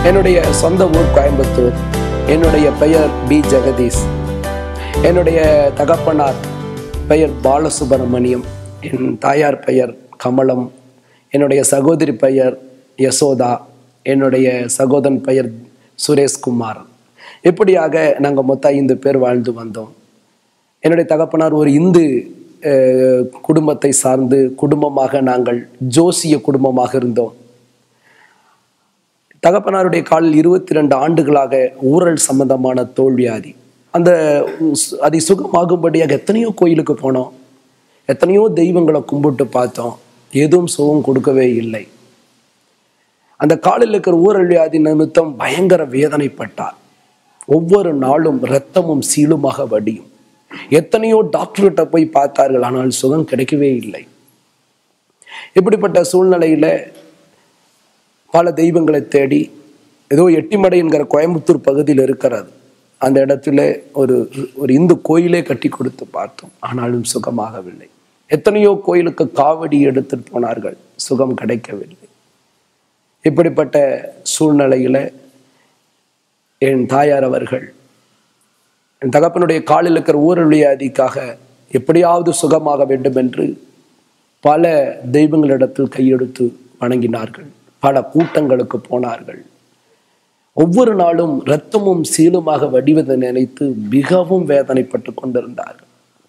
என்னுடைய சொந்த ஊர் கோயம்புத்தூர் என்னுடைய பெயர் பி ஜெகதீஷ் என்னுடைய தகப்பனார் பெயர் பாலசுப்ரமணியம் என் தாயார் பெயர் கமலம் என்னுடைய சகோதரி பெயர் யசோதா என்னுடைய சகோதரன் பெயர் சுரேஷ்குமார் இப்படியாக நாங்கள் மொத்தம் ஐந்து பேர் வாழ்ந்து வந்தோம் என்னுடைய தகப்பனார் ஒரு இந்து அஹ், குடும்பத்தை சார்ந்து குடும்பமாக நாங்கள் ஜோசிய குடும்பமாக இருந்தோம் தகப்பனாருடைய காலில் இருபத்தி ரெண்டு ஆண்டுகளாக ஊரல் சம்பந்தமான தோல்வியாதி அந்த உஸ்- அதை சுகமாகும்படியாக எத்தனையோ கோயிலுக்கு போனோம் எத்தனையோ தெய்வங்களை கும்பிட்டு பார்த்தோம் எதுவும் சுகம் கொடுக்கவே இல்லை அந்த காலில் இருக்கிற ஊரல் வியாதி நிமித்தம் பயங்கர வேதனைப்பட்டார் ஒவ்வொரு நாளும் இரத்தமும் சீலுமாக வடியும் எத்தனையோ டாக்டர்கிட்ட போய் பார்த்தார்கள் ஆனால் சுகம் கிடைக்கவே இல்லை இப்படிப்பட்ட சூழ்நிலையில பல தெய்வங்களை தேடி ஏதோ எட்டிமடை என்கிற கோயம்புத்தூர் பகுதியில் இருக்கிறது அந்த இடத்துல ஒரு ஒரு இந்து கோயிலே கட்டி கொடுத்து பார்த்தோம் ஆனாலும் சுகமாகவில்லை எத்தனையோ கோயிலுக்கு காவடி எடுத்துட்டு போனார்கள் சுகம் கிடைக்கவில்லை இப்படிப்பட்ட சூழ்நிலையில என் தாயார் அவர்கள் என் தகப்பனுடைய காலில் இருக்கிற ஊரொழியாதிக்காக எப்படியாவது சுகமாக வேண்டும் என்று பல தெய்வங்களிடத்தில் கையெடுத்து வணங்கினார்கள் பல கூட்டங்களுக்கு போனார்கள் ஒவ்வொரு நாளும் இரத்தமும் சீலுமாக வடிவதை நினைத்து மிகவும் வேதனைப்பட்டு கொண்டிருந்தார்கள்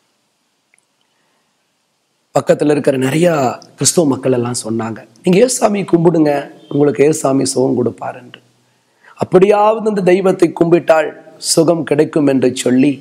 பக்கத்துல இருக்கிற நிறைய கிறிஸ்துவ மக்கள் எல்லாம் சொன்னாங்க நீங்க ஏசாமி கும்பிடுங்க உங்களுக்கு ஏசாமி சுகம் கொடுப்பார் என்று அப்படியாவது இந்த தெய்வத்தை கும்பிட்டால் சுகம் கிடைக்கும் என்று சொல்லி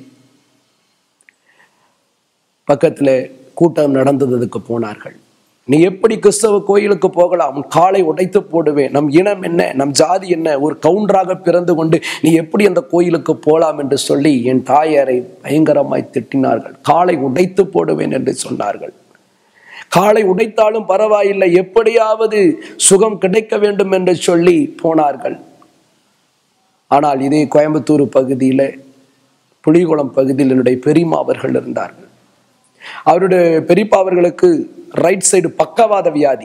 பக்கத்துல கூட்டம் நடந்ததுக்கு போனார்கள் நீ எப்படி கிறிஸ்தவ கோயிலுக்கு போகலாம் உன் காலை உடைத்து போடுவேன் நம் இனம் என்ன நம் ஜாதி என்ன ஒரு கவுண்டராக பிறந்து கொண்டு நீ எப்படி அந்த கோயிலுக்கு போலாம் என்று சொல்லி என் தாயாரை பயங்கரமாய் திட்டினார்கள் காலை உடைத்து போடுவேன் என்று சொன்னார்கள் காலை உடைத்தாலும் பரவாயில்லை எப்படியாவது சுகம் கிடைக்க வேண்டும் என்று சொல்லி போனார்கள் ஆனால் இதே கோயம்புத்தூர் பகுதியில புலிகுளம் பகுதியில் என்னுடைய பெரியம்மா அவர்கள் இருந்தார்கள் அவருடைய பெரியப்பா அவர்களுக்கு ரைட் சைடு பக்கவாத வியாதி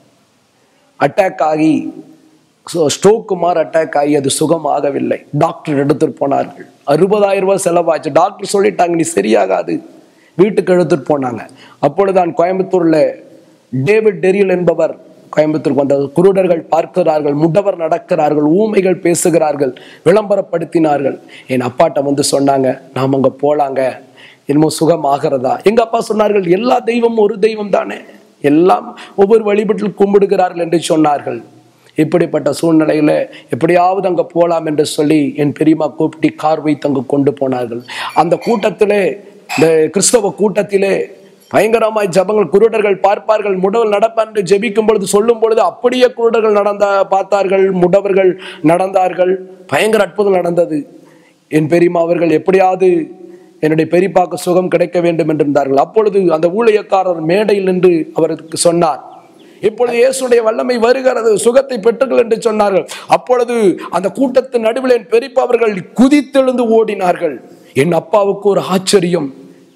அட்டாக் ஆகி ஸ்ட்ரோக்கு மாதிரி அட்டாக் ஆகி அது சுகமாகவில்லை டாக்டர் எடுத்துட்டு போனார்கள் அறுபதாயிரம் ரூபாய் செலவாச்சு டாக்டர் சொல்லிட்டாங்க நீ சரியாகாது வீட்டுக்கு எடுத்துட்டு போனாங்க அப்பொழுதுதான் கோயம்புத்தூர்ல டேவிட் டெரியல் என்பவர் கோயம்புத்தூருக்கு வந்த குருடர்கள் பார்க்கிறார்கள் முடவர் நடக்கிறார்கள் ஊமைகள் பேசுகிறார்கள் விளம்பரப்படுத்தினார்கள் என் அப்பாட்ட வந்து சொன்னாங்க நாம் அங்க போலாங்க என்னமோ சுகம் ஆகிறதா எங்க அப்பா சொன்னார்கள் எல்லா தெய்வமும் ஒரு தெய்வம் தானே எல்லாம் ஒவ்வொரு வழிபட்டில் கும்பிடுகிறார்கள் என்று சொன்னார்கள் இப்படிப்பட்ட சூழ்நிலையில எப்படியாவது அங்க போலாம் என்று சொல்லி என் பெரியம்மா கூப்பிட்டு கார் வைத்து அங்கு கொண்டு போனார்கள் அந்த கூட்டத்திலே இந்த கிறிஸ்தவ கூட்டத்திலே பயங்கரமாய் ஜபங்கள் குருடர்கள் பார்ப்பார்கள் முடவல் நடப்பார் என்று ஜெபிக்கும் பொழுது சொல்லும் பொழுது அப்படியே குருடர்கள் நடந்த பார்த்தார்கள் முடவர்கள் நடந்தார்கள் பயங்கர அற்புதம் நடந்தது என் பெரியம்மா அவர்கள் எப்படியாவது என்னுடைய பெரியப்பாக்கு சுகம் கிடைக்க வேண்டும் என்று இருந்தார்கள் அப்பொழுது அந்த ஊழியக்காரர் மேடையில் நின்று அவருக்கு சொன்னார் இப்பொழுது இயேசுடைய வல்லமை வருகிறது சுகத்தை பெற்றுங்கள் என்று சொன்னார்கள் அப்பொழுது அந்த கூட்டத்தின் நடுவில் என் பெரியப்பா அவர்கள் குதித்தெழுந்து ஓடினார்கள் என் அப்பாவுக்கு ஒரு ஆச்சரியம்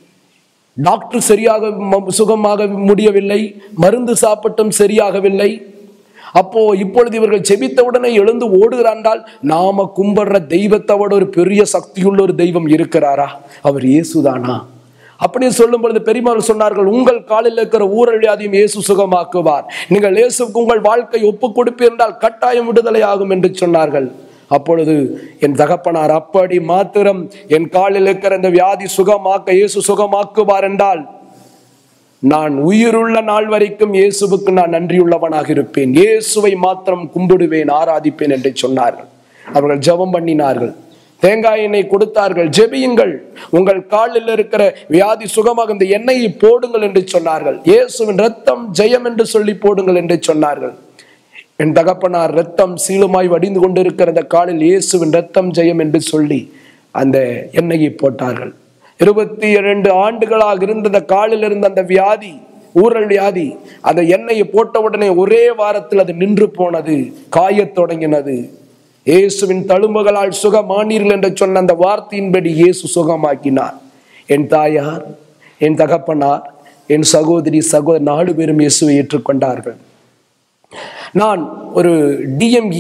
டாக்டர் சரியாக ம- சுகமாக முடியவில்லை மருந்து சாப்பிட்டும் சரியாகவில்லை அப்போ இப்பொழுது இவர்கள் செபித்தவுடனே எழுந்து ஓடுகிறாண்டால் நாம கும்பிடுற தெய்வத்தை விட ஒரு பெரிய சக்தியுள்ள ஒரு தெய்வம் இருக்கிறாரா அவர் இயேசுதானா அப்படின்னு சொல்லும் பொழுது பெரியமார்கள் சொன்னார்கள் உங்கள் காலில் இருக்கிற ஊரல் வியாதியும் இயேசு சுகமாக்குவார் நீங்கள் இயேசுக்கு உங்கள் வாழ்க்கை ஒப்பு கொடுப்பீர்கள் கட்டாயம் விடுதலை ஆகும் என்று சொன்னார்கள் அப்பொழுது என் தகப்பனார் அப்படி மாத்திரம் என் காலில் இருக்கிற இந்த வியாதி சுகமாக்க இயேசு சுகமாக்குவார் என்றால் நான் உயிருள்ள நாள் வரைக்கும் இயேசுவுக்கு நான் நன்றியுள்ளவனாக இருப்பேன் இயேசுவை மாத்திரம் கும்பிடுவேன் ஆராதிப்பேன் என்று சொன்னார்கள் அவர்கள் ஜெபம் பண்ணினார்கள் தேங்காய் எண்ணெய் கொடுத்தார்கள் ஜெபியுங்கள் உங்கள் காலில் இருக்கிற வியாதி சுகமாக இந்த எண்ணெயை போடுங்கள் என்று சொன்னார்கள் இயேசுவின் ரத்தம் ஜெயம் என்று சொல்லி போடுங்கள் என்று சொன்னார்கள் என் தகப்பனார் ரத்தம் சீலுமாய் வடிந்து கொண்டிருக்கிற அந்த காலில் இயேசுவின் ரத்தம் ஜெயம் என்று சொல்லி அந்த எண்ணெயை போட்டார்கள் இருபத்தி இரண்டு ஆண்டுகளாக இருந்த அந்த காலில் இருந்த அந்த வியாதி ஊரல் வியாதி அந்த எண்ணெயை போட்ட உடனே ஒரே வாரத்தில் அது நின்று போனது காயத் தொடங்கினது இயேசுவின் தழும்புகளால் சுகமானீர்கள் என்று சொன்ன அந்த வார்த்தையின்படி இயேசு சுகமாக்கினார் என் தாயார் என் தகப்பனார் என் சகோதரி சகோதரி நாலு பேரும் இயேசுவை ஏற்றுக்கொண்டார்கள் நான் ஒரு DME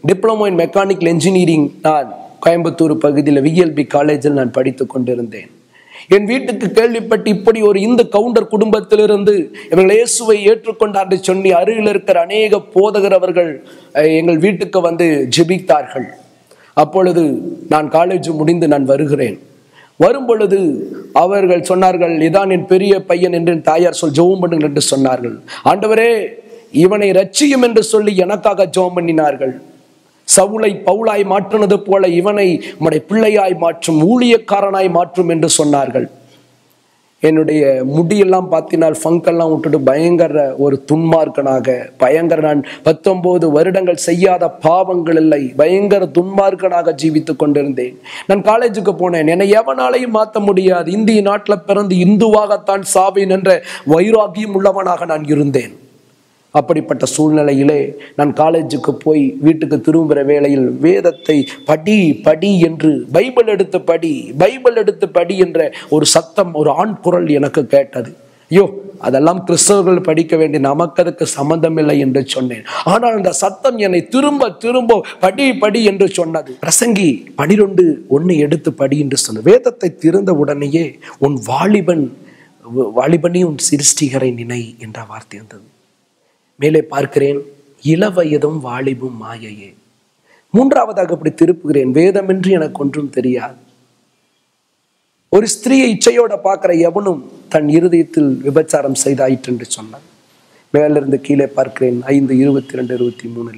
diploma in mechanical engineering நான் கோயம்புத்தூர் பகுதியில் விஎல்பி காலேஜில் நான் படித்து கொண்டிருந்தேன் என் வீட்டுக்கு கேள்விப்பட்டு இப்படி ஒரு இந்து கவுண்டர் குடும்பத்திலிருந்து இவர்கள் இயேசுவை ஏற்றுக்கொண்டார் என்று சொல்லி அருகில் இருக்கிற அநேக போதகர் அவர்கள் அஹ், எங்கள் வீட்டுக்கு வந்து ஜெபித்தார்கள் அப்பொழுது நான் காலேஜ் முடிந்து நான் வருகிறேன் வரும் பொழுது அவர்கள் சொன்னார்கள் இதான் என் பெரிய பையன் என்று என் தாயார் சொல் ஜெபம் பண்ணுங்கள் என்று சொன்னார்கள் ஆண்டவரே இவனை ரட்சியும் என்று சொல்லி எனக்காக ஜெபம் பண்ணினார்கள் சவுளை பவுலாய் மாற்றினது போல இவனை உம்முடைய பிள்ளையாய் மாற்றும் ஊழியக்காரனாய் மாற்றும் என்று சொன்னார்கள் என்னுடைய முடியெல்லாம் பார்த்தினால் ஃபங்கெல்லாம் விட்டுட்டு பயங்கர ஒரு துன்மார்க்கனாக பயங்கர நான் பத்தொன்பது வருடங்கள் செய்யாத பாவங்கள் இல்லை பயங்கர துன்மார்க்கனாக ஜீவித்து கொண்டிருந்தேன் நான் காலேஜுக்கு போனேன் என்னை எவனாலையும் மாற்ற முடியாது இந்திய நாட்டில் பிறந்து இந்துவாகத்தான் சாவேன் என்ற வைராகியம் உள்ளவனாக நான் இருந்தேன் அப்படிப்பட்ட சூழ்நிலையிலே நான் காலேஜுக்கு போய் வீட்டுக்கு திரும்புகிற வேளையில் வேதத்தை படி படி என்று பைபிள் எடுத்து படி பைபிள் எடுத்து படி என்ற ஒரு சத்தம் ஒரு ஆண் குரல் எனக்கு கேட்டது ஐயோ அதெல்லாம் கிறிஸ்தவர்கள் படிக்க வேண்டிய நமக்கு அதுக்கு சம்பந்தம் இல்லை என்று சொன்னேன் ஆனால் அந்த சத்தம் என்னை திரும்ப திரும்ப படி படி என்று சொன்னது பிரசங்கி பனிரெண்டு ஒன்று எடுத்து படி என்று சொன்னது வேதத்தை திறந்த உடனேயே உன் வாலிபன் வாலிபனே உன் சிருஷ்டிகரை நினை என்ற வார்த்தை வந்தது மேலே பார்க்கிறேன் இளவயதும் வாலிபும் மாயையே மூன்றாவதாக இப்படி திருப்புகிறேன் வேதமின்றி எனக்கு ஒன்றும் தெரியாது ஒரு ஸ்திரீயை இச்சையோட பார்க்கிற எவனும் தன் இருதயத்தில் விபச்சாரம் செய்தாயிற்று என்று சொன்னான் மேலிருந்து கீழே பார்க்கிறேன் ஐந்து இருபத்தி ரெண்டு இருபத்தி மூணுல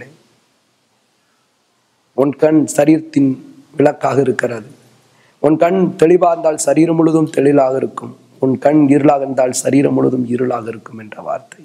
உன் கண் சரீரத்தின் விளக்காக இருக்கிறது உன் கண் தெளிவாக இருந்தால் சரீரம் முழுதும் தெளிவாக இருக்கும் உன் கண் இருளாக இருந்தால் சரீரம் முழுதும் இருளாக இருக்கும் என்ற வார்த்தை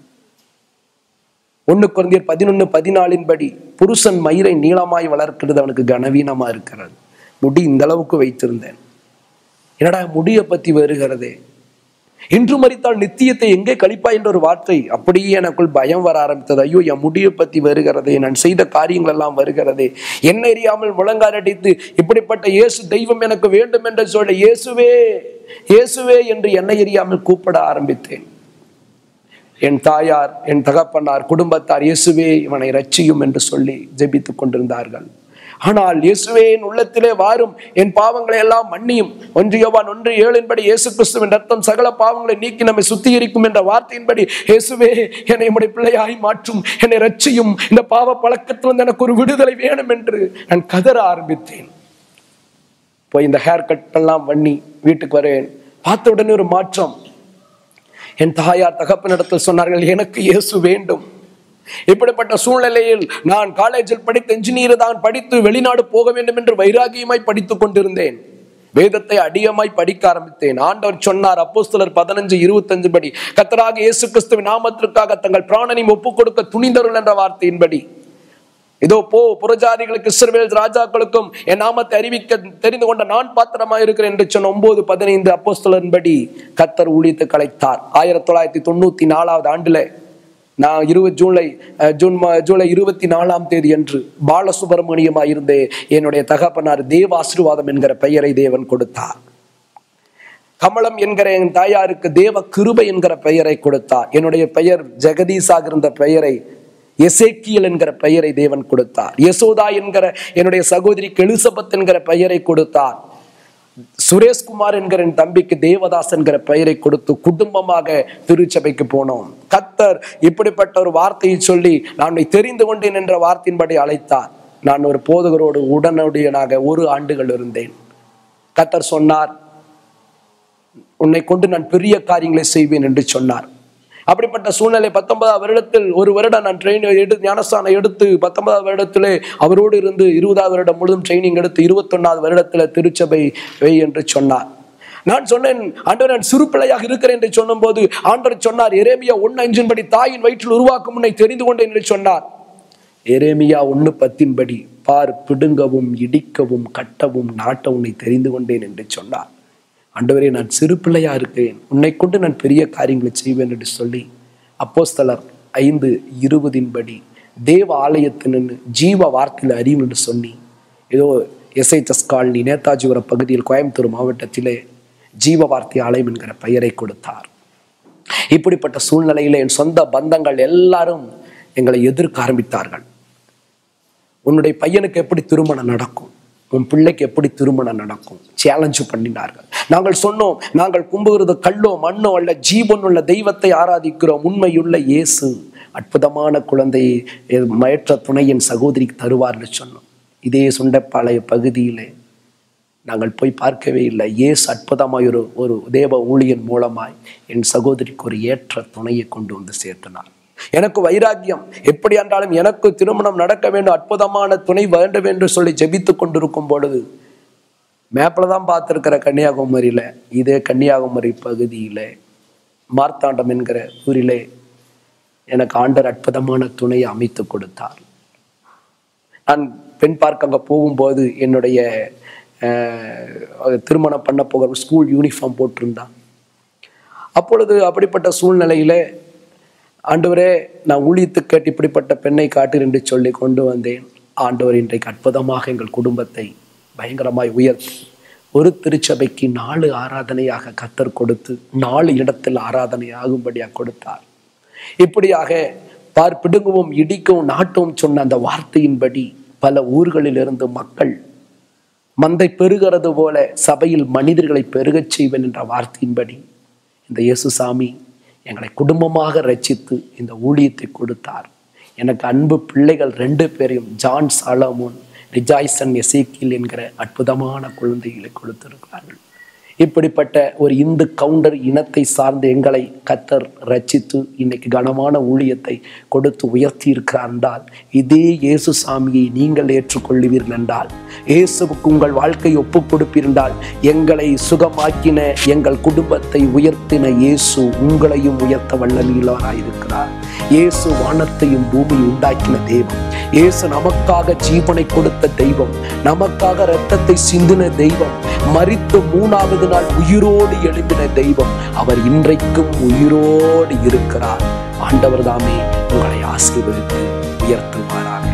ஒண்ணு குழந்தையர் பதினொன்னு பதினாலின் படி புருஷன் மயிரை நீளமாய் வளர்க்கிறது அவனுக்கு கனவீனமா இருக்கிறது முடி இந்த அளவுக்கு வைத்திருந்தேன் என்னடா முடியை பத்தி வருகிறதே இன்று மறித்தால் நித்தியத்தை எங்கே கழிப்பா என்ற ஒரு வார்த்தை அப்படியே எனக்குள் பயம் வர ஆரம்பித்தது ஐயோ என் முடியை பத்தி வருகிறதே நான் செய்த காரியங்கள் எல்லாம் வருகிறதே என்ன அறியாமல் முழங்காரடித்து இப்படிப்பட்ட இயேசு தெய்வம் எனக்கு வேண்டும் என்று சொல்ல இயேசுவே இயேசுவே என்று என்னை அறியாமல் கூப்பிட ஆரம்பித்தேன் என் தாயார் என் தகப்பனார் குடும்பத்தார் இயேசுவே இவனை ரட்சியும் என்று சொல்லி ஜெபித்துக் கொண்டிருந்தார்கள் ஆனால் இயேசுவே என் உள்ளத்திலே வாரும் என் பாவங்களை எல்லாம் மன்னியும் ஒன்று யோவான் ஒன்று ஏழின்படி இயேசு கிறிஸ்துவின் ரத்தம் சகல பாவங்களை நீக்கி நம்மை சுத்திகரிக்கும் என்ற வார்த்தையின்படி இயேசுவே என்னை உம்முடைய பிள்ளையாய் மாற்றும் என்னை ரட்சியும் இந்த பாவ பழக்கத்திலிருந்து எனக்கு ஒரு விடுதலை வேணும் என்று நான் கதற ஆரம்பித்தேன் போய் இந்த ஹேர் கட் எல்லாம் பண்ணி வீட்டுக்கு வரேன் பார்த்த உடனே ஒரு மாற்றம் என் தாயார் தகப்பனிடத்தில் சொன்னார்கள் எனக்கு இயேசு வேண்டும் இப்படிப்பட்ட சூழ்நிலையில் நான் காலேஜில் படித்த இன்ஜினியர் தான் படித்து வெளிநாடு போக வேண்டும் என்று வைராகியமாய் படித்துக் கொண்டிருந்தேன் வேதத்தை அடியமாய் படிக்க ஆரம்பித்தேன் ஆண்டவர் சொன்னார் அப்போஸ்தலர் பதினஞ்சு இருபத்தஞ்சு படி கத்தராக இயேசு கிறிஸ்துவின் நாமத்திற்காக தங்கள் பிராணனையும் ஒப்புக் கொடுக்க துணிந்தருள் என்ற வார்த்தையின்படி இதோ போ புறஜாதிகளுக்கு இஸ்ரவேல் ராஜாக்களுக்கும் என் நாமத்தை அறிவிக்க தெரிந்து கொண்ட நான் பாத்திரமா இருக்கிறேன் என்று சொன்ன ஒன்பது பதினைந்து அப்போஸ்தலன்படி கத்தர் ஊழியத்தை கலைத்தார் ஆயிரத்தி தொள்ளாயிரத்தி தொண்ணூத்தி நாலாவது ஆண்டுல நான் இருபது ஜூலை அஹ், ஜூன் மா- ஜூலை இருபத்தி நாலாம் தேதி அன்று பாலசுப்ரமணியமா இருந்தே என்னுடைய தகப்பனார் தேவ ஆசீர்வாதம் என்கிற பெயரை தேவன் கொடுத்தார் கமலம் என்கிற என் தாயாருக்கு தேவ கிருபை என்கிற பெயரை கொடுத்தார் என்னுடைய பெயர் ஜெகதீஷாக இருந்த பெயரை எசேக்கியல் என்கிற பெயரை தேவன் கொடுத்தார் யசோதா என்கிற என்னுடைய சகோதரிக்கு எலிசபெத் என்கிற பெயரை கொடுத்தார் சுரேஷ்குமார் என்கிற என் தம்பிக்கு தேவதாஸ் என்கிற பெயரை கொடுத்து குடும்பமாக திருச்சபைக்கு போனோம் கத்தர் இப்படிப்பட்ட ஒரு வார்த்தையை சொல்லி நான் உன்னை தெரிந்து கொண்டேன் என்ற வார்த்தையின்படி அழைத்தார் நான் ஒரு போதகரோடு உடனடியனாக ஒரு ஆண்டுகள் இருந்தேன் கத்தர் சொன்னார் உன்னை கொண்டு நான் பெரிய காரியங்களை செய்வேன் என்று சொன்னார் அப்படிப்பட்ட சூழ்நிலை பத்தொன்பதாம் வருடத்தில் ஒரு வருடம் நான் ட்ரெயின் எடு ஞானஸ்தானம் எடுத்து பத்தொன்பதாம் வருடத்திலே அவரோடு இருந்து இருபதாவது வருடம் முழுதும் ட்ரைனிங் எடுத்து இருபத்தொன்னாவது வருடத்தில் திருச்சபை வை என்று சொன்னார் நான் சொன்னேன் ஆண்டவர் நான் சிறு பிள்ளையாக இருக்கிறேன் என்று சொன்னபோது ஆண்டவர் சொன்னார் எரேமியா ஒன்னு அஞ்சின்படி தாயின் வயிற்றில் உருவாக்கும் உன்னை தெரிந்து கொண்டேன் என்று சொன்னார் எரேமியா ஒன்று பத்தின்படி பார் பிடுங்கவும் இடிக்கவும் கட்டவும் நாட்ட உன்னை தெரிந்து கொண்டேன் என்று சொன்னார் ஆண்டவரே நான் சிறு பிள்ளையா இருக்கிறேன் உன்னை கொண்டு நான் பெரிய காரியங்களை செய்வேன் என்று சொல்லி அப்போஸ்தலர் ஐந்து இருபதின்படி தேவ ஆலயத்தின் ஜீவ வார்த்தையில் அறிவு என்று சொல்லி ஏதோ எஸ்ஐஎஸ் காலனி நேதாஜிபுரம் பகுதியில் கோயம்புத்தூர் மாவட்டத்திலே ஜீவ வார்த்தை ஆலயம் என்கிற பெயரை கொடுத்தார் இப்படிப்பட்ட சூழ்நிலையில என் சொந்த பந்தங்கள் எல்லாரும் எங்களை எதிர்க்க ஆரம்பித்தார்கள் உன்னுடைய பையனுக்கு எப்படி திருமணம் நடக்கும் உன் பிள்ளைக்கு எப்படி திருமணம் நடக்கும் சேலஞ்ச் பண்ணினார்கள் நாங்கள் சொன்னோம் நாங்கள் கும்புகிறது கல்லோ மண்ணோ அல்ல ஜீவன் உள்ள தெய்வத்தை ஆராதிக்கிறோம் உண்மையுள்ள இயேசு அற்புதமான குழந்தையை எ- மயற்ற துணையின் சகோதரிக்கு தருவார்னு சொன்னோம் இதே சுண்டைப்பாளைய பகுதியிலே நாங்கள் போய் பார்க்கவே இல்லை இயேசு அற்புதமாய் ஒரு ஒரு தேவ ஊழியன் மூலமாய் என் சகோதரிக்கு ஒரு ஏற்ற துணையை கொண்டு வந்து சேர்த்தனார் எனக்கு வைராக்கியம் எப்படி என்றாலும் எனக்கு திருமணம் நடக்க வேண்டும் அற்புதமான துணை வேண்டும் என்று சொல்லி ஜெபித்து கொண்டிருக்கும் பொழுது மேப்பில் தான் பார்த்துருக்கிற கன்னியாகுமரியில் இதே கன்னியாகுமரி பகுதியில் மார்த்தாண்டம் என்கிற ஊரிலே எனக்கு ஆண்டர் அற்புதமான துணையை அமைத்து கொடுத்தார் நான் பெண் பார்க்க அங்கே போகும்போது என்னுடைய அஹ், திருமணம் பண்ண போகிற ஸ்கூல் யூனிஃபார்ம் போட்டிருந்தான் அப்பொழுது அப்படிப்பட்ட சூழ்நிலையிலே ஆண்டவரே நான் ஊழியத்துக்கு கேட்டு இப்படிப்பட்ட பெண்ணை காட்டு என்று சொல்லி கொண்டு வந்தேன் ஆண்டவர் இன்றைக்கு அற்புதமாக எங்கள் குடும்பத்தை பயங்கரமாய் உயர்த்தி ஒரு திருச்சபைக்கு நாலு ஆராதனையாக கத்தர் கொடுத்து நாலு இடத்தில் ஆராதனை ஆகும்படியாக கொடுத்தார் இப்படியாக பார் பிடுங்கவும் இடிக்கவும் நாட்டவும் சொன்ன அந்த வார்த்தையின்படி பல ஊர்களிலிருந்து மக்கள் மந்தை பெருகிறது போல சபையில் மனிதர்களை பெருகச் செய்வேன் என்ற வார்த்தையின்படி இந்த இயேசுசாமி எங்களை குடும்பமாக ரட்சித்து இந்த ஊழியத்தை கொடுத்தார் எனக்கு அன்பு பிள்ளைகள் ரெண்டு பேரையும் ஜான் சாலமோன் ரிஜாய்சன் எசேக்கில் என்கிற அற்புதமான குழந்தைகளை கொடுத்திருக்கிறார்கள் இப்படிப்பட்ட ஒரு இந்து கவுண்டர் இனத்தை சார்ந்த எங்களை கத்தர் ரட்சித்து இன்னைக்கு கனமான ஊழியத்தை கொடுத்து உயர்த்தி இருக்கிறார் என்றால் இதே இயேசு சாமியை நீங்கள் ஏற்றுக்கொள்ளுவீர்கள் என்றால் இயேசுவுக்கு உங்கள் வாழ்க்கை ஒப்புக் கொடுப்பீர்கள் எங்களை சுகமாக்கின எங்கள் குடும்பத்தை உயர்த்தின இயேசு உங்களையும் உயர்த்த வல்லமையுள்ளவராயிருக்கிறார் இயேசு வானத்தையும் பூமியை உண்டாக்கின தெய்வம் இயேசு நமக்காக ஜீவனை கொடுத்த தெய்வம் நமக்காக இரத்தத்தை சிந்தின தெய்வம் மரித்து மூணாவது நாள் உயிரோடு எழும்பின தெய்வம் அவர் இன்றைக்கும் உயிரோடு இருக்கிறார் ஆண்டவர் தாமே உங்களை ஆசீர்வதித்து உயர்த்துவாராக